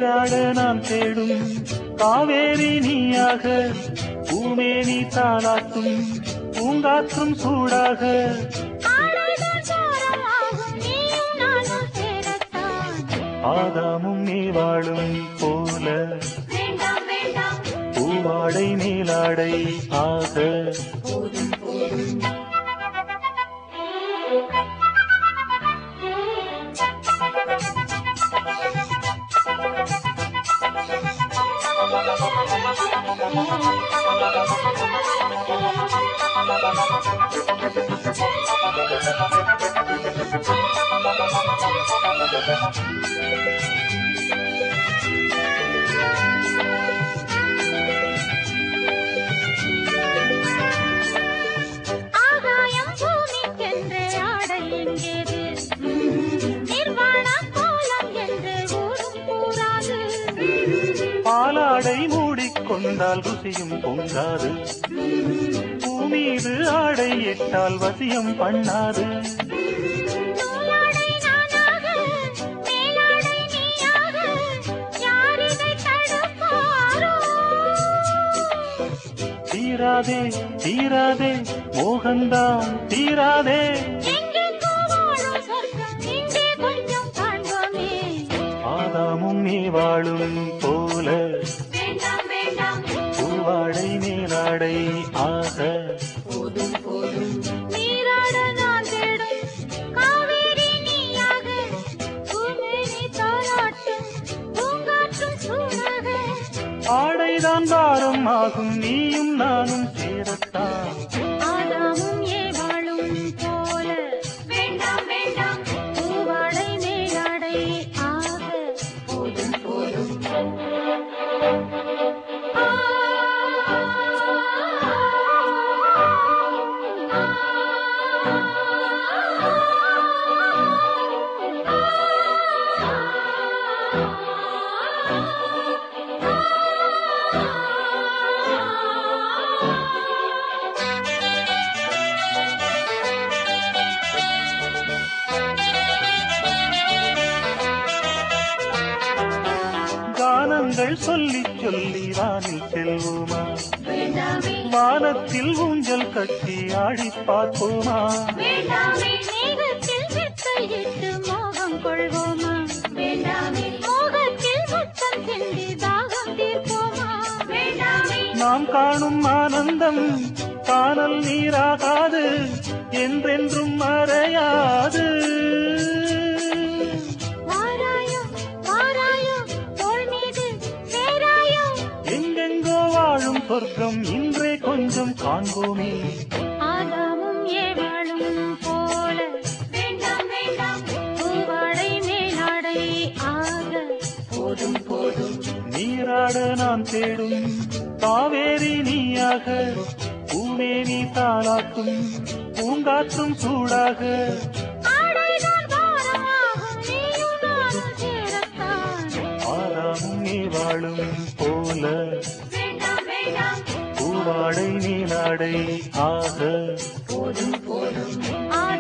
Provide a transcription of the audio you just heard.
நீராட நான் தேடும் காவேரி நீயாக பூமேனி தாளாட்டும் பூங்காற்றும் சூடாக ஆடைதான் சாரமாகும் நீயும் நானும் சேரத்தான் ஆதாமும் நீ வாழும் போல வேண்டாம் வேண்டாம் பூவாடை நீலாடை ஆக போதும் போதும் ஆகாயம் பூமிக்கென்று ஆடை எங்கேது நிர்வாண கோலம் என்று ஊரும் கூறாது பாலாடை மூடிக்கொண்டால் ருசியும் பொங்காது பூமீது ஆடை இட்டால் வசியம் பண்ணாது நூலாடை நானாக மேலாடை நீயாக யார் இதை தடுப்பாரோ தீராதே தீராதே மோகந்தான் தீராதே எங்கெங்கோ வாழும் சொர்க்கம் இங்கே கொஞ்சம் காண்போமே ஆதாமும் நீ வாழும் போல வேண்டாம் வேண்டாம் பூவாடை நீலாடை ஆக போதும் போதும் நீராட நான் தேடும் காவேரி நீயாக பூமேனி தாராட்டும் பூங்காற்றும் சூடாக ஆடைதான் பாரம் ஆகும் நீயும் நானும் சேரத்தான் ஆதாமும் ஏவாளும் போல வேண்டாம் வேண்டாம் பூவாடை மேலாடை ஆக போதும் போதும் ஆ, கானங்கள் சொல்லி சொல்லி வானில் செல்வோமா வேண்டாமே வானத்தில் ஊஞ்சல் கட்டி ஆடி பார்ப்போமா வேண்டாமே மேகத்தில் வித்தையிட்டு மோகம் கொள்வோமா வேண்டாமே மோகத்தில் முத்தம் சிந்தி தாகம் தீர்ப்போமா வேண்டாமே நாம் காணும் ஆனந்தம் காணல் நீராகாது என்றென்றும் மறையாது வாராயோ வாராயோ தோள் மீது சேராயோ எங்கெங்கோ வாழும் சொர்க்கம் இன்றே கொஞ்சம் காண்போமே ஆதாமும் ஏவாளும் போல வேண்டாம் வேண்டாம் பூவாடை மேலாடை ஆக போதும் போதும் நீராட நான் தேடும் காவேரி நீயாக பூமேனி தாளாட்டும் பூங்காற்றும் சூடாக ஆடைதான் பாரமாகும் நீயும் நானும் சேரத்தான் ஆதாமும் நீ வாழும் போல வேண்டாம் வேண்டாம் பூவாடை நீலாடை ஆக போதும் போதும் ஆ